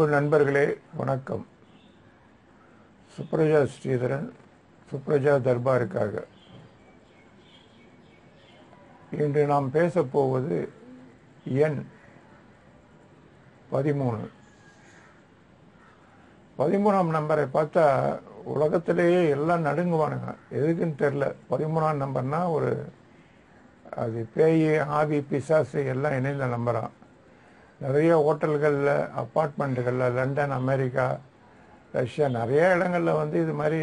அன்பு நண்பர்களே வணக்கம் சுப்ரஜா ஸ்ரீதரன் சுப்ரஜா தர்பாருக்காக இன்று நாம் பேசப் போவது எண் பதிமூணு பதிமூணாம் நம்பரை பார்த்தா உலகத்திலேயே எல்லாம் நடுங்குவானுங்க எதுக்குன்னு தெரில பதிமூணாம் நம்பர்னா ஒரு அது பேய் ஆவி பிசாசு எல்லாம் இணைந்த நம்பராம் நிறைய ஹோட்டல்களில் அப்பார்ட்மெண்ட்டுகளில் லண்டன் அமெரிக்கா ரஷ்யா நிறைய இடங்களில் வந்து இது மாதிரி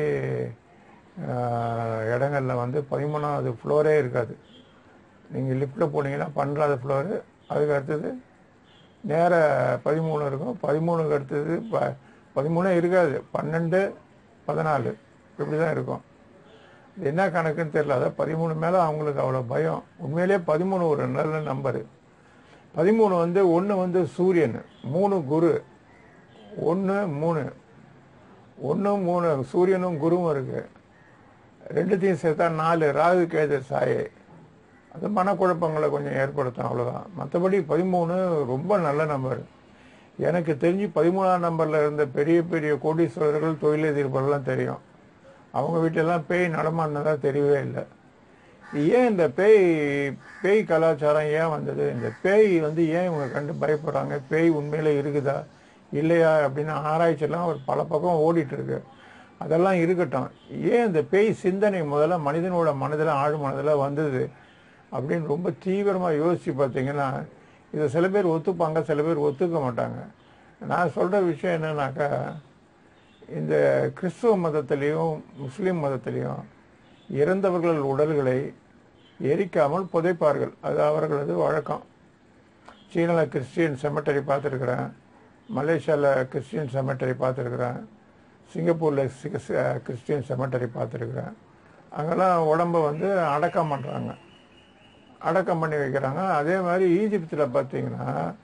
ஆஹ், இடங்கள்ல வந்து பதிமூணாவது ஃப்ளோரே இருக்காது நீங்கள் லிஃப்ட்டில் போனீங்கன்னா பன்னெண்டாவது ஃப்ளோரு அதுக்கு அடுத்தது நேர பதிமூணு இருக்கும் பதிமூணுக்கு அடுத்தது ப பதிமூணே இருக்காது பன்னெண்டு பதினாலு இப்படி தான் இருக்கும் இது என்ன கணக்குன்னு தெரியல அதான் பதிமூணு மேலே அவங்களுக்கு அவ்வளோ பயம் உண்மையிலேயே பதிமூணு ஒரு நல்ல நம்பரு பதிமூணு வந்து ஒன்று வந்து சூரியன் மூணு குரு ஒன்று மூணு ஒன்று மூணு சூரியனும் குருவும் இருக்கு ரெண்டுத்தையும் சேர்த்தா நாலு ராகு கேது சாயை அது மனக்குழப்பங்களை கொஞ்சம் ஏற்படுத்தும் அவ்வளோதான் மற்றபடி பதிமூணு ரொம்ப நல்ல நம்பர் எனக்கு தெரிஞ்சு பதிமூணாம் நம்பரில் இருந்த பெரிய பெரிய கோடீஸ்வரர்கள் தொழிலதிபர்கள்லாம் தெரியும் அவங்க வீட்டிலலாம் பேய் நடமாடினதா தெரியவே இல்லை ஏன் இந்த பேய் பேய் கலாச்சாரம் ஏன் வந்தது இந்த பேய் வந்து ஏன் இவங்க கண்டு பயப்படுறாங்க பேய் உண்மையில இருக்குதா இல்லையா அப்படின்னு ஆராய்ச்சியெல்லாம் ஒரு பல பக்கம் ஓடிட்டு இருக்கு அதெல்லாம் இருக்கட்டும் ஏன் இந்த பேய் சிந்தனை முதல்ல மனிதனோட மனதில் ஆழ் மனதில் வந்தது அப்படின்னு ரொம்ப தீவிரமாக யோசிச்சு பார்த்தீங்கன்னா இதை சில பேர் ஒத்துப்பாங்க சில பேர் ஒத்துக்க மாட்டாங்க நான் சொல்கிற விஷயம் என்னன்னாக்கா இந்த கிறிஸ்துவ மதத்திலையும் முஸ்லீம் மதத்திலையும் இறந்தவர்கள் உடல்களை எரிக்காமல் புதைப்பார்கள் அது அவர்களது வழக்கம் சீனாவில் கிறிஸ்டியன் செமெட்டரி பார்த்துருக்குறேன் மலேசியாவில் கிறிஸ்டியன் செமெட்டரி பார்த்துருக்குறேன் சிங்கப்பூரில் கிறிஸ்டியன் செமெட்டரி பார்த்துருக்குறேன் அங்கெல்லாம் உடம்பை வந்து அடக்கம் பண்ணுறாங்க அடக்கம் பண்ணி வைக்கிறாங்க அதே மாதிரி ஈஜிப்தில் பார்த்தீங்கன்னா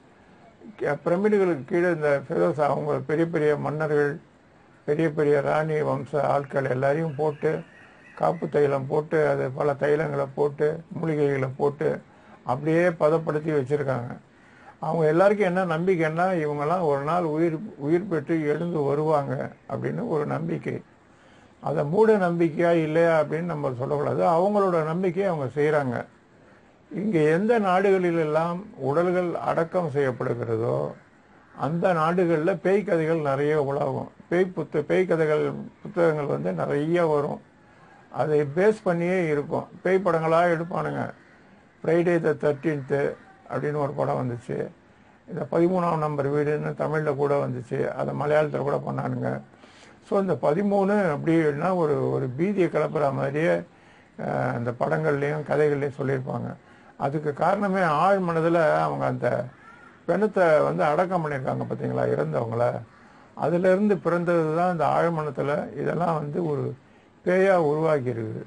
கே- பிரமிடுகளுக்கு கீழே இந்த ஃபெரோஸ் அவங்க பெரிய பெரிய மன்னர்கள் பெரிய பெரிய ராணி வம்ச ஆட்கள் எல்லாரையும் போட்டு காப்பு தைலம் போட்டு அது பல தைலங்களை போட்டு மூலிகைகளை போட்டு அப்படியே பதப்படுத்தி வச்சுருக்காங்க அவங்க எல்லாருக்கும் என்ன நம்பிக்கைன்னா இவங்கெல்லாம் ஒரு நாள் உயிர் உயிர் பெற்று எழுந்து வருவாங்க அப்படின்னு ஒரு நம்பிக்கை அதை மூட நம்பிக்கையா இல்லையா அப்படின்னு நம்ம சொல்லக்கூடாது அவங்களோட நம்பிக்கையை அவங்க செய்கிறாங்க இங்கே எந்த நாடுகளிலெல்லாம் உடல்கள் அடக்கம் செய்யப்படுகிறதோ அந்த நாடுகளில் பேய் கதைகள் நிறைய உலாவும் பேய் புத்த பேய் கதைகள் புத்தகங்கள் வந்து நிறைய வரும் அதை பேஸ் பண்ணியே இருக்கும் பேய் படங்களாக எடுப்பானுங்க ஃப்ரைடே த தேர்ட்டீன்த்து அப்படின்னு ஒரு படம் வந்துச்சு இந்த பதிமூணாம் நம்பர் வீடுன்னு தமிழில் கூட வந்துச்சு அதை மலையாளத்தில் கூட பண்ணானுங்க ஸோ இந்த பதிமூணு அப்படின்னா ஒரு ஒரு பீதியை கிளப்புற மாதிரியே அஹ், அந்த படங்கள்லேயும் கதைகள்லையும் சொல்லியிருப்பாங்க அதுக்கு காரணமே ஆழ் மனதில் அவங்க அந்த பிணத்தை வந்து அடக்கம் பண்ணியிருக்காங்க பார்த்தீங்களா இறந்தவங்கள அதிலிருந்து பிறந்தது தான் இந்த ஆழ்மனத்தில் இதெல்லாம் வந்து ஒரு பேயாக உருவாக்கி இருக்குது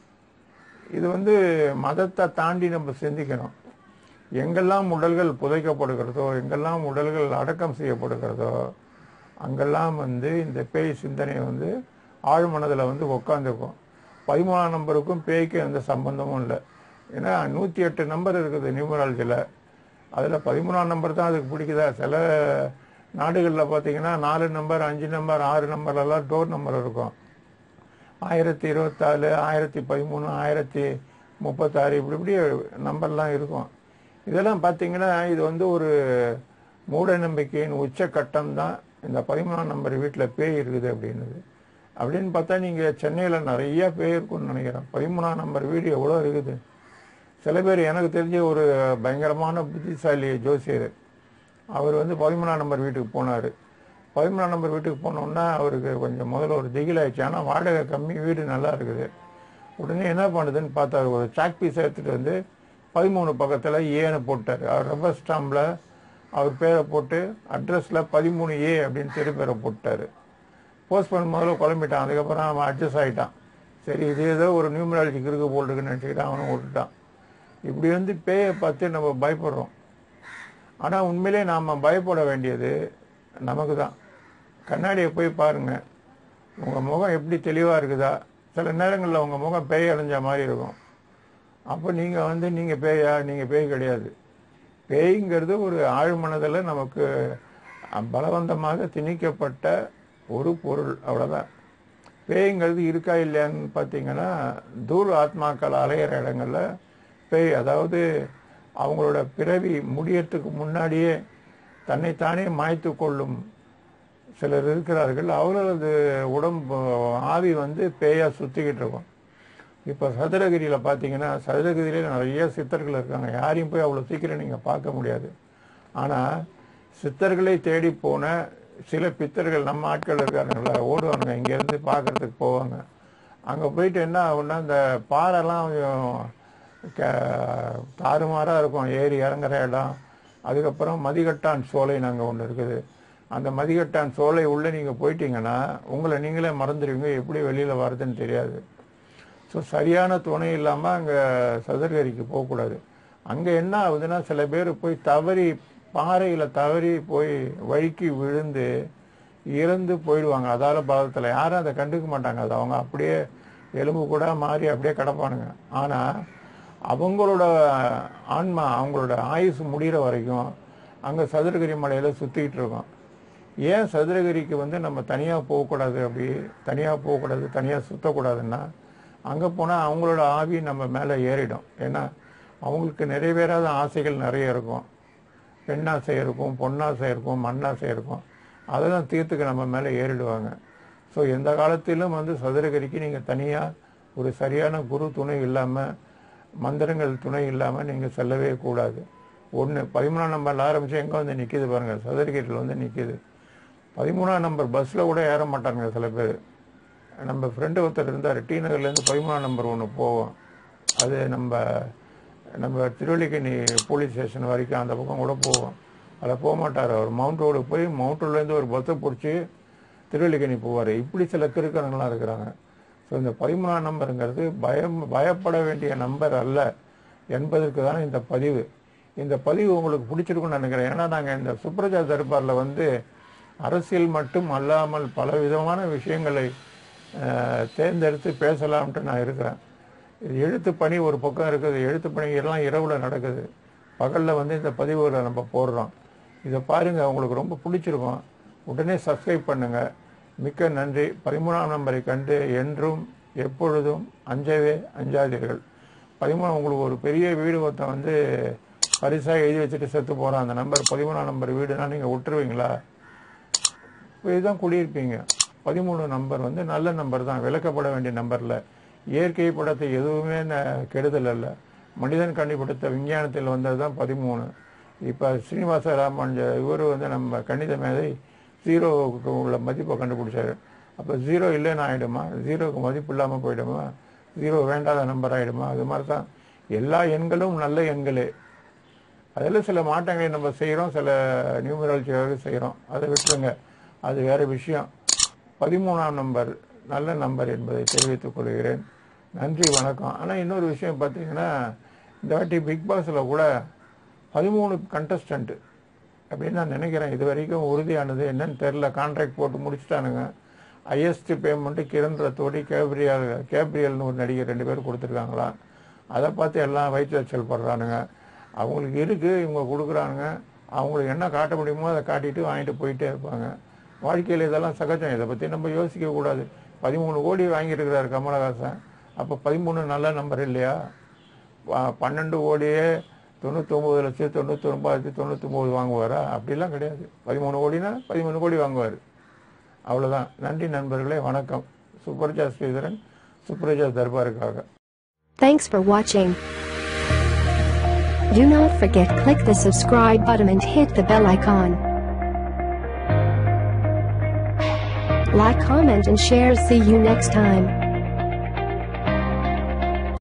இது வந்து மதத்தை தாண்டி நம்ம சிந்திக்கணும் எங்கெல்லாம் உடல்கள் புதைக்கப்படுகிறதோ எங்கெல்லாம் உடல்கள் அடக்கம் செய்யப்படுகிறதோ அங்கெல்லாம் வந்து இந்த பேய் சிந்தனை வந்து ஆழ்மனதில் வந்து உட்காந்துருக்கும் பதிமூணாம் நம்பருக்கும் பேய்க்கும் எந்த சம்பந்தமும் இல்லை ஏன்னா நூற்றி எட்டு நம்பர் இருக்குது நியூமராலஜியில் அதில் பதிமூணாம் நம்பர் தான் அதுக்கு பிடிக்குதா சில நாடுகளில் பார்த்தீங்கன்னா நாலு நம்பர் அஞ்சு நம்பர் ஆறு நம்பர் எல்லாம் டோர் நம்பர் இருக்கும் ஆயிரத்தி இருபத்தாலு ஆயிரத்தி பதிமூணு ஆயிரத்தி முப்பத்தாறு இப்படி இப்படி நம்பர்லாம் இருக்கும் இதெல்லாம் பார்த்தீங்கன்னா இது வந்து ஒரு மூட நம்பிக்கையின் உச்சக்கட்டம் தான் இந்த பதிமூணாம் நம்பர் வீட்டில் பேய் இருக்குது அப்படின்னுது அப்படின்னு பார்த்தா நீங்கள் சென்னையில் நிறைய பேய் இருக்கும்னு நினைக்கிறேன் பதிமூணாம் நம்பர் வீடு எவ்வளோ இருக்குது சில பேர் எனக்கு தெரிஞ்ச ஒரு பயங்கரமான புத்திசாலி ஜோசியர் அவர் வந்து பதிமூணாம் நம்பர் வீட்டுக்கு போனார் பதிமூணாம் நம்பர் வீட்டுக்கு போனோன்னா அவருக்கு கொஞ்சம் முதல்ல ஒரு திகிலாயிடுச்சு ஆனால் வாடகை கம்மி வீடு நல்லா இருக்குது உடனே என்ன பண்ணுதுன்னு பார்த்தாரு ஒரு சாக் பீஸ் எடுத்துகிட்டு வந்து பதிமூணு பக்கத்தில் ஏன்னு போட்டார் அவர் ரப்பர் ஸ்டாம்பில் அவர் பேரை போட்டு அட்ரஸில் பதிமூணு ஏ அப்படின்னு தெரு பேரை போட்டார் போஸ்ட் பண்ண முதல்ல குழம்பிட்டான் அதுக்கப்புறம் அவன் அட்ஜஸ்ட் ஆகிட்டான் சரி இது ஏதோ ஒரு நியூமராலஜிக்கு இருக்க போல் இருக்குன்னு நினச்சிக்கிட்டு அவனும் விட்டுட்டான் இப்படி வந்து பேயை பார்த்து நம்ம பயப்படுறோம் ஆனால் உண்மையிலே நாம் பயப்பட வேண்டியது நமக்கு தான் கண்ணாடியை போய் பாருங்கள் உங்கள் முகம் எப்படி தெளிவாக இருக்குதா சில நேரங்களில் உங்கள் முகம் பேய் அடைஞ்ச மாதிரி இருக்கும் அப்போ நீங்கள் வந்து நீங்கள் பேயா நீங்கள் பேய் கிடையாது பேய்ங்கிறது ஒரு ஆழ்மனதில் நமக்கு அஹ், பலவந்தமாக திணிக்கப்பட்ட ஒரு பொருள் அவ்வளோதான் பேய்ங்கிறது இருக்கா இல்லையான்னு பார்த்தீங்கன்னா தூர் ஆத்மாக்கள் அலையிற இடங்கள்ல பேய் அதாவது அவங்களோட பிறவி முடியறதுக்கு முன்னாடியே தன்னைத்தானே மாய்த்து கொள்ளும் சிலர் இருக்கிறார்கள் அவர்களது உடம்பு ஆவி வந்து பேயா சுத்திக்கிட்டு இருக்கும் இப்போ சதுரகிரியில் பார்த்தீங்கன்னா சதுரகிரியில நிறைய சித்தர்கள் இருக்காங்க யாரையும் போய் அவ்வளோ சீக்கிரம் நீங்கள் பார்க்க முடியாது ஆனால் சித்தர்களை தேடி போன சில பித்தர்கள் நம்ம ஆட்கள் இருக்காருங்களா ஓடுவாங்க இங்கேருந்து பார்க்கறதுக்கு போவாங்க அங்கே போயிட்டு என்ன ஆகும்னா இந்த பாறைலாம் கொஞ்சம் க- தாறுமாறா இருக்கும் ஏறி இறங்குற இடம் அதுக்கப்புறம் மதிகட்டான் சோலை நாங்கள் ஒன்று இருக்குது அந்த மதிகட்டான் சோலை உள்ளே நீங்கள் போயிட்டீங்கன்னா உங்களை நீங்களே மறந்துடுவீங்க எப்படி வெளியில் வர்றதுன்னு தெரியாது ஸோ சரியான துணை இல்லாமல் அங்கே சதுர்கரிக்கு போகக்கூடாது அங்கே என்ன ஆகுதுன்னா சில பேர் போய் தவறி பாறையில் தவறி போய் வழுக்கி விழுந்து இறந்து போயிடுவாங்க அதால பாதத்தில் யாரும் அதை கண்டுக்க மாட்டாங்க அது அவங்க அப்படியே எலும்பு கூட மாறி அப்படியே கிடப்பானுங்க ஆனால் அவங்களோட ஆன்மா அவங்களோட ஆயுசு முடிகிற வரைக்கும் அங்கே சதுரகிரி மலையில் சுற்றிக்கிட்டு இருக்கோம் ஏன் சதுரகிரிக்கு வந்து நம்ம தனியாக போகக்கூடாது அப்படி தனியாக போகக்கூடாது தனியாக சுற்றக்கூடாதுன்னா அங்கே போனால் அவங்களோட ஆவி நம்ம மேலே ஏறிடும் ஏன்னா அவங்களுக்கு நிறைவேறாத ஆசைகள் நிறைய இருக்கும் பெண்ணாசை இருக்கும் பொன்னாசை இருக்கும் மண்ணாசை இருக்கும் அதெல்லாம் தீர்த்துக்கு நம்ம மேலே ஏறிடுவாங்க ஸோ எந்த காலத்திலும் வந்து சதுரகிரிக்கு நீங்கள் தனியாக ஒரு சரியான குரு துணை இல்லாமல் மந்திரங்கள் துணை இல்லாமல் நீங்கள் செல்லவே கூடாது ஒன்று பதிமூணாம் நம்பரில் ஆரம்பித்து எங்கே வந்து நிற்கிது பாருங்கள் சதுரகிரியில் வந்து நிற்கிது பதிமூணாம் நம்பர் பஸ்ஸில் கூட ஏற மாட்டாங்க சில பேர் நம்ம ஃப்ரெண்டு ஒருத்தர் இருந்தார் டி நகர்லேருந்து பதிமூணாம் நம்பர் ஒன்று போவோம் அது நம்ம நம்ம திருவள்ளிக்கணி போலீஸ் ஸ்டேஷன் வரைக்கும் அந்த பக்கம் கூட போவோம் அதில் போக மாட்டார் அவர் மவுண்ட் ரோடு போய் மவுண்ட் ரோட்லேருந்து ஒரு பஸ்ஸை பிடிச்சி திருவள்ளிக்கணி போவார் இப்படி சில கிறுக்கணுங்களாம் இருக்கிறாங்க ஸோ இந்த பதிமூணாம் நம்பருங்கிறது பயம் பயப்பட வேண்டிய நம்பர் அல்ல என்பதற்கு தான் இந்த பதிவு இந்த பதிவு உங்களுக்கு பிடிச்சிருக்கும்னு நினைக்கிறேன் ஏன்னா நாங்கள் இந்த சுப்ரஜா தர்பாரில் வந்து அரசியல் மட்டும் அல்லாமல் பல விதமான விஷயங்களை அஹ், தேர்ந்தெடுத்து பேசலாம்ட்டு நான் இருக்கிறேன் இது எழுத்து பணி ஒரு பக்கம் இருக்குது எழுத்து பணி எல்லாம் இரவுல நடக்குது பகலில் வந்து இந்த பதிவுகளை நம்ம போடுறோம் இதை பாருங்க உங்களுக்கு ரொம்ப பிடிச்சிருக்கும் உடனே சப்ஸ்கிரைப் பண்ணுங்க மிக்க நன்றி பதிமூணாம் நம்பரை கண்டு என்றும் எப்பொழுதும் அஞ்சவே அஞ்சாதீர்கள் பதிமூணு உங்களுக்கு ஒரு பெரிய வீடு ஒருத்தன் வந்து பரிசாக எழுதி வச்சுட்டு செத்து போகிறான் அந்த நம்பர் பதிமூணாம் நம்பர் வீடுனா நீங்கள் விட்டுருவீங்களா இதுதான் குடியிருப்பீங்க பதிமூணு நம்பர் வந்து நல்ல நம்பர் தான் விளக்கப்பட வேண்டிய நம்பரில் இயற்கை படத்தை எதுவுமே ந- கெடுதல் அல்ல மனிதன் கண்டுபிடித்த விஞ்ஞானத்தில் வந்தது தான் பதிமூணு இப்போ ஸ்ரீனிவாச ராமானுஜ இவர் வந்து நம்ம கணித மேதை ஜீரோவுக்கு உள்ள மதிப்பை கண்டுபிடிச்சாரு அப்போ ஜீரோ இல்லைன்னு ஆகிடுமா ஜீரோவுக்கு மதிப்பு இல்லாமல் போயிடுமா ஜீரோ வேண்டாத நம்பர் ஆகிடுமா அது மாதிரி தான் எல்லா எண்களும் நல்ல எண்களே அதில் சில மாற்றங்களை நம்ம செய்கிறோம் சில நியூமராலஜியாக செய்கிறோம் அதை விட்டுருங்க அது வேற விஷயம் பதிமூணாம் நம்பர் நல்ல நம்பர் என்பதை தெரிவித்துக் கொள்கிறேன் நன்றி வணக்கம் ஆனால் இன்னொரு விஷயம் பார்த்தீங்கன்னா இந்த வாட்டி பிக் பாஸில் கூட பதிமூணு கண்டஸ்டன்ட் அப்படின்னு நான் நினைக்கிறேன் இது வரைக்கும் உறுதியானது என்னன்னு தெரில கான்ட்ராக்ட் போட்டு முடிச்சுட்டானுங்க highest payment Kiran Rathod Gabriel கேப்ரியல்னு ஒரு நடிகர் ரெண்டு பேரும் கொடுத்துருக்காங்களாம் அதை பார்த்து எல்லாம் வயிற்றுச்சல் படுறானுங்க அவங்களுக்கு இருக்குது இவங்க கொடுக்குறானுங்க அவங்களுக்கு என்ன காட்ட முடியுமோ அதை காட்டிட்டு வாங்கிட்டு போயிட்டே இருப்பாங்க வாழ்க்கையில் இதெல்லாம் சகஜம் இதை பற்றி நம்ம யோசிக்க கூடாது பதிமூணு கோடி வாங்கியிருக்கிறார் கமலஹாசன் அப்போ பதிமூணு நல்ல நம்பர் இல்லையா ப- பன்னெண்டு கோடியே தொண்ணூத்தொம்பது லட்சம் தொண்ணூற்றி ஒன்பதாயிரத்தி தொண்ணூத்தொம்பது வாங்குவாரா அப்படிலாம் கிடையாது பதிமூணு கோடினா பதிமூணு கோடி வாங்குவார் அவ்வளோதான் நன்றி நண்பர்களே வணக்கம் சுப்ரஜா Sridharan சுப்ரஜா தர்பாருக்காக Thanks for watching. Do not forget click the subscribe button and hit the bell icon. Like, comment and share. See you next time.